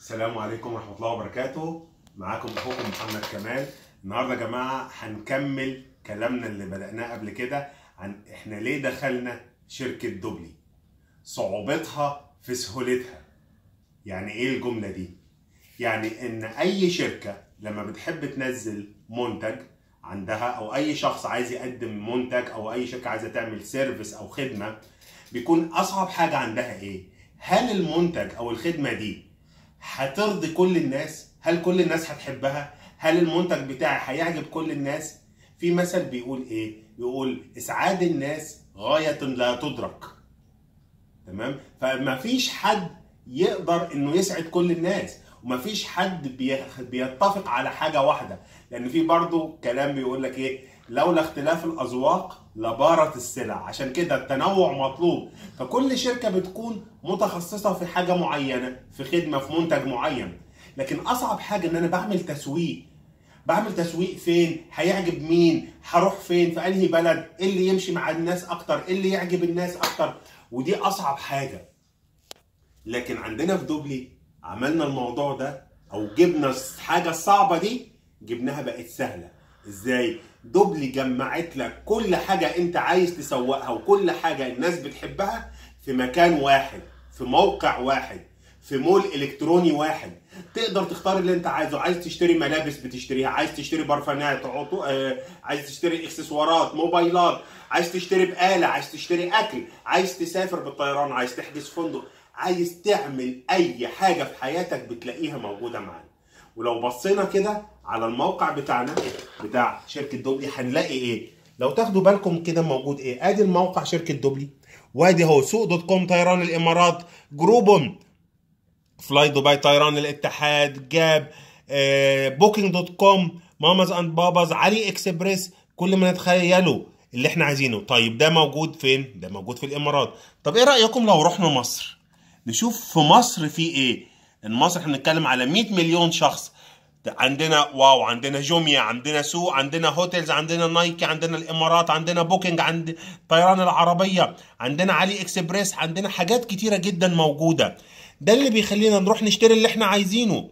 السلام عليكم ورحمة الله وبركاته معاكم أخوكم محمد كمال النهاردة يا جماعة هنكمل كلامنا اللي بدأناه قبل كده عن إحنا ليه دخلنا شركة دوبلي صعوبتها في سهولتها يعني إيه الجملة دي؟ يعني إن أي شركة لما بتحب تنزل منتج عندها أو أي شخص عايز يقدم منتج أو أي شركة عايزة تعمل سيرفيس أو خدمة بيكون أصعب حاجة عندها إيه؟ هل المنتج أو الخدمة دي هترضي كل الناس هل كل الناس هتحبها هل المنتج بتاعي هيعجب كل الناس في مثل بيقول ايه بيقول اسعاد الناس غاية لا تدرك تمام فما فيش حد يقدر انه يسعد كل الناس وما فيش حد بيخ- بيتفق على حاجة واحدة لان في برضو كلام بيقول لك ايه لولا اختلاف الاذواق لبارت السلع عشان كده التنوع مطلوب فكل شركة بتكون متخصصة في حاجة معينة في خدمة في منتج معين لكن اصعب حاجة ان انا بعمل تسويق بعمل تسويق فين هيعجب مين هروح فين في انهي بلد ايه اللي يمشي مع الناس اكتر ايه اللي يعجب الناس اكتر ودي اصعب حاجة لكن عندنا في دوبلي عملنا الموضوع ده او جبنا الحاجة الصعبة دي جبناها بقت سهلة ازاي دوبلي جمعت لك كل حاجة انت عايز تسوقها وكل حاجة الناس بتحبها في مكان واحد في موقع واحد في مول الكتروني واحد تقدر تختار اللي انت عايزه عايز تشتري ملابس بتشتريها عايز تشتري برفانات عطو... آه، عايز تشتري اكسسوارات موبايلات عايز تشتري بآلة عايز تشتري اكل عايز تسافر بالطيران عايز تحجز فندق عايز تعمل اي حاجة في حياتك بتلاقيها موجودة معانا ولو بصينا كده على الموقع بتاعنا بتاع شركة دوبلي هنلاقي ايه لو تاخدوا بالكم كده موجود ايه ادي الموقع شركة دوبلي وادي هو سوق دوت كوم طيران الامارات جروب فلاي دبي طيران الاتحاد جاب آه، بوكينج دوت كوم ماماز اند باباز علي اكسبريس كل ما نتخيله اللي احنا عايزينه طيب ده موجود فين ده موجود في الامارات طب ايه رايكم لو رحنا مصر نشوف في مصر في ايه ان مصر احنا بنتكلم على 100 مليون شخص عندنا واو عندنا جوميا عندنا سوق عندنا هوتيلز عندنا نايكي عندنا الامارات عندنا بوكينج عند طيران العربيه عندنا علي اكسبريس عندنا حاجات كتيره جدا موجوده ده اللي بيخلينا نروح نشتري اللي احنا عايزينه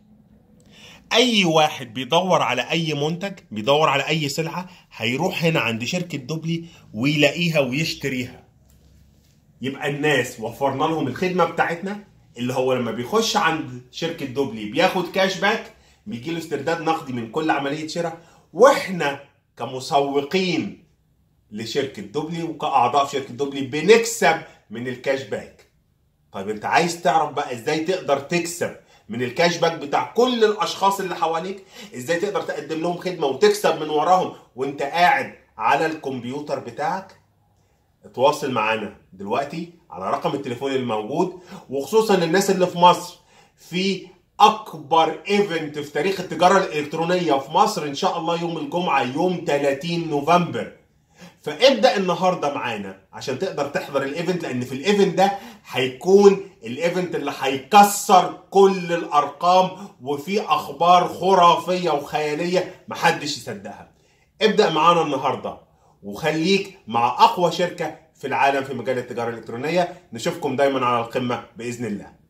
اي واحد بيدور على اي منتج بيدور على اي سلعه هيروح هنا عند شركه دوبلي ويلاقيها ويشتريها يبقى الناس وفرنا لهم الخدمه بتاعتنا اللي هو لما بيخش عند شركه دوبلي بياخد كاش باك بيجي له استرداد نقدي من كل عمليه شراء واحنا كمسوقين لشركه دوبلي وكاعضاء في شركه دوبلي بنكسب من الكاش باك طيب انت عايز تعرف بقى ازاي تقدر تكسب من الكاش باك بتاع كل الاشخاص اللي حواليك ازاي تقدر تقدم لهم خدمه وتكسب من وراهم وانت قاعد على الكمبيوتر بتاعك اتواصل معانا دلوقتي على رقم التليفون الموجود وخصوصا الناس اللي في مصر في اكبر ايفنت في تاريخ التجاره الالكترونيه في مصر ان شاء الله يوم الجمعه يوم 30 نوفمبر فابدا النهارده معانا عشان تقدر تحضر الايفنت لان في الايفنت ده هيكون الايفنت اللي هيكسر كل الارقام وفي اخبار خرافيه وخياليه محدش يصدقها ابدا معانا النهارده وخليك مع اقوى شركه في العالم في مجال التجاره الالكترونيه نشوفكم دايما على القمه باذن الله